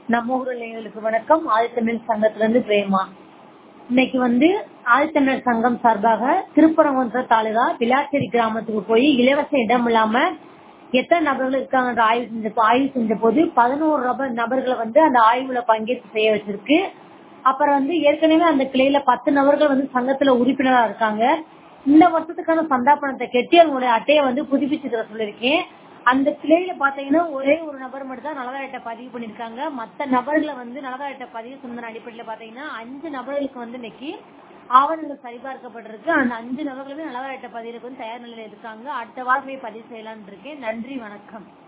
நம்ம ஊர் நேயர்களுக்கு வணக்கம் ஆதித்தமிழ் சங்கத்துல இருந்து பிரேமா இன்னைக்கு வந்து ஆதித்தமிழர் சங்கம் சார்பாக திருப்பரங்குன்றம் தாலுகா விளாச்சேரி கிராமத்துக்கு போய் இலவச இடம் இல்லாம எத்தனை நபர்கள் இருக்காங்க ஆய்வு செஞ்ச ஆய்வு செஞ்ச போது பதினோரு நபர் நபர்களை வந்து அந்த ஆய்வுல பங்கேற்று செய்ய வச்சிருக்கு அப்புறம் வந்து ஏற்கனவே அந்த கிளையில பத்து நபர்கள் வந்து சங்கத்துல உறுப்பினரா இருக்காங்க இந்த வருஷத்துக்கான சந்தா பணத்தை கட்டி அவங்களுடைய அட்டையை வந்து புதுப்பிச்சு தர சொல்லியிருக்கேன் அந்த கிளையில பாத்தீங்கன்னா ஒரே ஒரு நபர் மட்டும் தான் நலவாரி அட்டை பதிவு பண்ணிருக்காங்க மத்த நபர்களை வந்து நலவாரி அட்டை பதிவு சொன்ன அடிப்படையில பாத்தீங்கன்னா அஞ்சு நபர்களுக்கு வந்து இன்னைக்கு ஆவணங்கள் சரிபார்க்கப்பட்டிருக்கு அந்த அஞ்சு நபர்களுமே நலவாரி அட்டை பதிவுக்கு வந்து தயார் நிலையில இருக்காங்க அடுத்த வாரம் போய் பதிவு செய்யலாம்னு இருக்கேன் நன்றி வணக்கம்